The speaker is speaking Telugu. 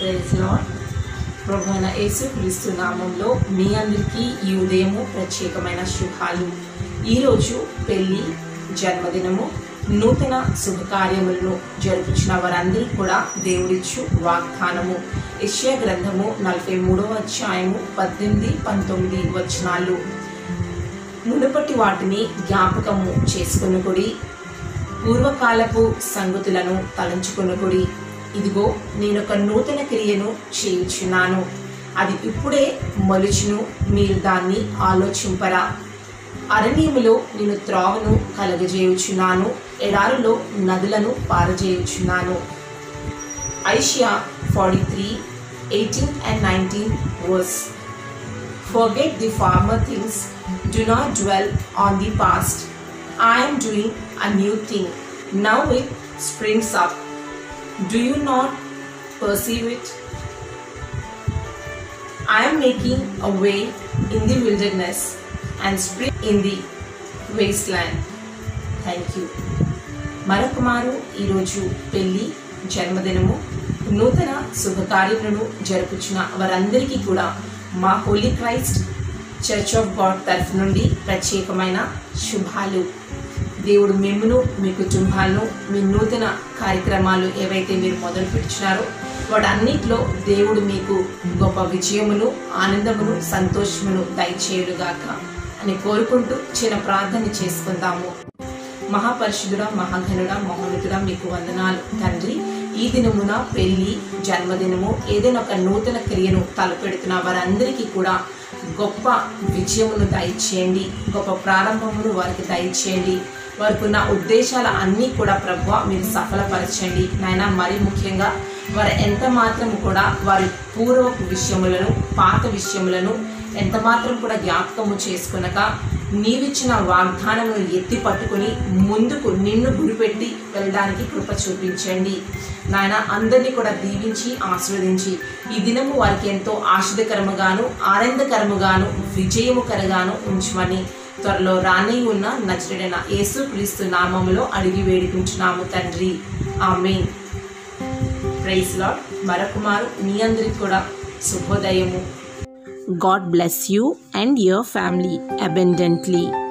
ప్రైజ్ లాడ్ ప్రభు అయిన యేసు క్రీస్తు నామంలో మీ అందరికీ ఈ ఉదయము ప్రత్యేకమైన శుభాలు ఈరోజు పెళ్లి జన్మదినము నూతన శుభకార్యములను జరుపుచిన వారందరికీ కూడా దేవుడిచ్చు వాగ్దానము యెషయా గ్రంథము నలభై మూడవ అధ్యాయము పద్దెనిమిది పంతొమ్మిది వచనాలు మునుపటి వాటిని జ్ఞాపకము చేసుకొనుకుడి పూర్వకాలపు సంగతులను తలంచుకొనుకుడి ఇదిగో నేను ఒక నూతన క్రియను చేయుచున్నాను అది ఇప్పుడే మలుచును మీరు దాన్ని ఆలోచింపరా అరణ్యములో నేను త్రోవను కలగజేయుచున్నాను ఎడారులో నదులను పారజేయుచున్నాను Isaiah forty three eighteen and nineteen verse Forget the former things, do not dwell on the past. I am doing a new thing. Now it springs up. Do you not perceive it? I am making a way in the wilderness and spring in the wasteland. Thank you. మరొక మారు ఈరోజు పెళ్లి జన్మదినము నూతన శుభకార్యములను జరుపుచున్న వారందరికీ కూడా మా holy Christ church of God తరఫు నుండి ప్రత్యేకమైన శుభాలు దేవుడు మిమ్మును మీ కుటుంబాలను మీ నూతన కార్యక్రమాలు ఏవైతే మీరు మొదలు పెట్టుచున్నారో వాటన్నిటిలో దేవుడు మీకు గొప్ప విజయమును ఆనందమును సంతోషమును దయచేయుడుగాక అని కోరుకుంటూ చిన్న ప్రార్థన చేసుకుందాము మహాపరిశుద్ధుడ మహాఘనుడ మహోన్నతుడ మీకు వందనాలు తండ్రి ఈ దినమున పెళ్లి జన్మదినము ఏదైనా ఒక నూతన క్రియను తలపెడుతున్న వారందరికీ కూడా గొప్ప విజయమును దయచేయండి గొప్ప ప్రారంభమును వారికి దయచేయండి వారికి ఉన్న ఉద్దేశాల అన్నీ కూడా ప్రభు మీరు సఫలపరచండి నాయన మరి ముఖ్యంగా వారు ఎంత మాత్రం కూడా వారి పూర్వపు విషయములను పాత విషయములను ఎంత మాత్రం కూడా జ్ఞాపకము చేసుకునక నీవిచ్చిన వాగ్దానమును ఎత్తి పట్టుకుని ముందుకు నిన్ను గురిపెట్టి వెళ్ళడానికి కృప చూపించండి నాయన అందరినీ కూడా దీవించి ఆశీర్వదించి ఈ దినము వారికి ఎంతో ఆశీర్దకరముగాను ఆనందకరముగాను విజయముకరగాను ఉంచమని త్వరలో రాని ఉన్న నచరుడైన యేసు క్రీస్తు నామములో అడిగి వేడుకుంటున్నాము తండ్రి ఆమె ప్రైజ్ లాడ్ మరొకమారు మీ అందరికి కూడా శుభోదయము God bless you and your family abundantly.